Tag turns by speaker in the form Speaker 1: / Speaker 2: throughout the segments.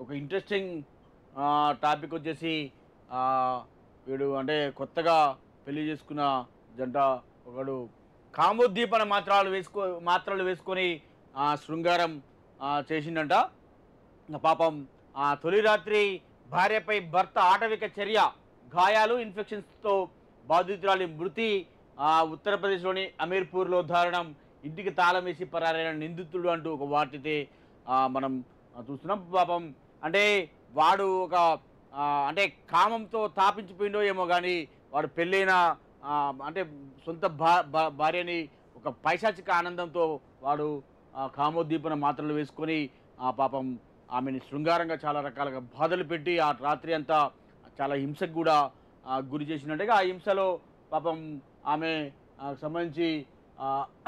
Speaker 1: ఒక interesting topic వచ్చేసి ఆ, వీడు అంటే కొత్తగా పెళ్లి చేసుకున్న జంట ఒకడు కామోద్దీపన మాత్రాలు వేసుకో మాత్రలు వేసుకొని ఆ, శృంగారం ఆ, చేసిండంట ఇంకా పాపం ఆ తొలి రాత్రి భార్యపై భర్త ఆటవిక చర్య గాయాలు ఇన్ఫెక్షన్స్తో బాధితురాలి మృతి ఆ, ఉత్తరప్రదేశ్లోని అమీర్పూర్లో దారుణం ఇంటికి తాళం వేసి పరారైన నిందితుడు అంటూ ఒక వార్తైతే ఆ, మనం ఆ, చూస్తున్నాం పాపం అంటే వాడు ఒక ఆ, అంటే కామంతో తాపించిపోయిండో ఏమో కానీ వాడు పెళ్ళైన ఆ, అంటే సొంత భా భా- భార్యని ఒక పైశాచిక ఆనందంతో వాడు ఆ, కామోద్దీపన మాత్రలు వేసుకొని ఆ పాపం ఆమెని శృంగారంగా చాలా రకాలుగా బాధలు పెట్టి ఆ రాత్రి అంతా చాలా హింసకు కూడా ఆ, గురి చేసినట్టుగా ఆ హింసలో పాపం ఆమె ఆ, సంబంధించి ఆ,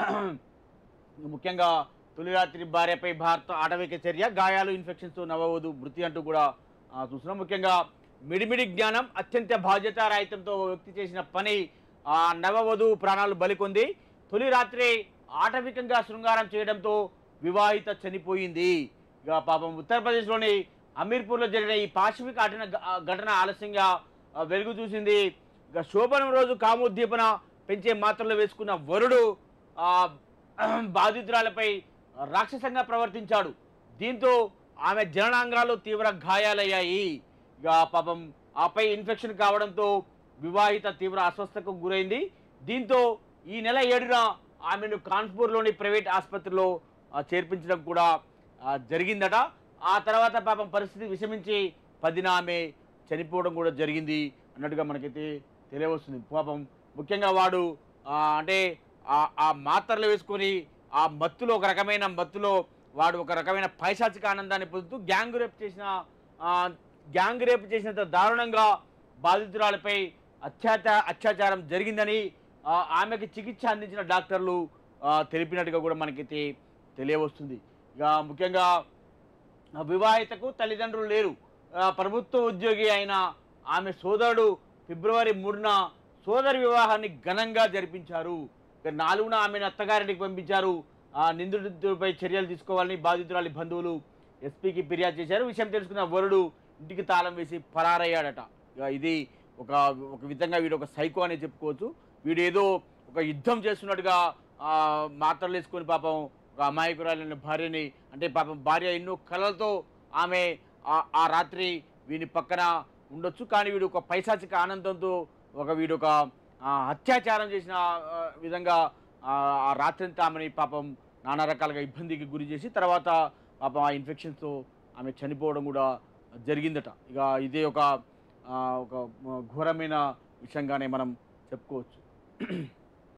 Speaker 1: ముఖ్యంగా తొలి రాత్రి భార్యపై భారత ఆటవిక చర్య గాయాలు ఇన్ఫెక్షన్స్తో నవవధు మృతి అంటూ కూడా ఆ, చూస్తున్నాం ముఖ్యంగా మిడిమిడి జ్ఞానం అత్యంత బాధ్యతారాహిత్యంతో ఓ వ్యక్తి చేసిన పని ఆ నవవధు ప్రాణాలు బలికొంది తొలి రాత్రి ఆటవికంగా శృంగారం చేయడంతో వివాహిత చనిపోయింది ఇక పాపం ఉత్తరప్రదేశ్లోని అమీర్పూర్లో జరిగిన ఈ పాశవిక ఘటన ఘటన ఆలస్యంగా ఆ, వెలుగు చూసింది ఇక శోభనం రోజు కామోద్దీపన పెంచే మాత్రలు వేసుకున్న వరుడు ఆ, బాధితురాలపై రాక్షసంగా ప్రవర్తించాడు దీంతో ఆమె జననాంగాలు తీవ్ర గాయాలయ్యాయి ఇక పాపం ఆపై ఇన్ఫెక్షన్ కావడంతో వివాహిత తీవ్ర అస్వస్థకు గురైంది దీంతో ఈ నెల ఏడున ఆమెను కాన్పూర్లోని ప్రైవేట్ ఆసుపత్రిలో ఆ, చేర్పించడం కూడా ఆ, జరిగిందట ఆ తర్వాత పాపం పరిస్థితి విషమించి పదిన ఆమె చనిపోవడం కూడా జరిగింది అన్నట్టుగా మనకైతే తెలియవస్తుంది పాపం ముఖ్యంగా వాడు ఆ, అంటే ఆ- ఆ మాత్రలు వేసుకొని ఆ మత్తులో ఒక రకమైన మత్తులో వాడు ఒక రకమైన పైశాచిక ఆనందాన్ని పొందుతూ గ్యాంగ్ రేప్ చేసిన ఆ, గ్యాంగ్ రేప్ చేసినంత దారుణంగా బాధితురాలపై అత్యాచ అత్యాచారం జరిగిందని ఆ, ఆమెకి చికిత్స అందించిన డాక్టర్లు ఆ, తెలిపినట్టుగా కూడా మనకైతే తెలియవస్తుంది ఇక ముఖ్యంగా ఆ వివాహితకు తల్లిదండ్రులు లేరు ఆ, ప్రభుత్వ ఉద్యోగి అయిన ఆమె సోదరుడు ఫిబ్రవరి మూడున సోదరి వివాహాన్ని ఘనంగా జరిపించారు ఇక నాలుగున ఆమెను అత్తగారింటికి పంపించారు ఆ నిందితుడిపై చర్యలు తీసుకోవాలని బాధితురాలి బంధువులు ఎస్పీకి ఫిర్యాదు చేశారు విషయం తెలుసుకున్న వరుడు ఇంటికి తాళం వేసి పరారయ్యాడట ఇక ఇది ఒక ఒక విధంగా వీడు ఒక సైకో అని చెప్పుకోవచ్చు వీడు ఏదో ఒక యుద్ధం చేస్తున్నట్టుగా ఆ, మాత్రలు వేసుకొని పాపం ఒక అమాయకురాలైన భార్యని అంటే పాపం భార్య ఎన్నో కళలతో ఆమె ఆ- ఆ రాత్రి వీని పక్కన ఉండొచ్చు కానీ వీడు ఒక పైశాచిక ఆనందంతో ఒక వీడు ఒక ఆ, అత్యాచారం చేసిన ఆ, విధంగా ఆ ఆ రాత్రి అంతా ఆమెని పాపం నానా రకాలుగా ఇబ్బందికి గురి చేసి తర్వాత పాపం ఆ ఇన్ఫెక్షన్స్తో ఆమె చనిపోవడం కూడా జరిగిందట ఇక ఇదే ఒక ఆ, ఒక ఘోరమైన విషయంగానే మనం చెప్పుకోవచ్చు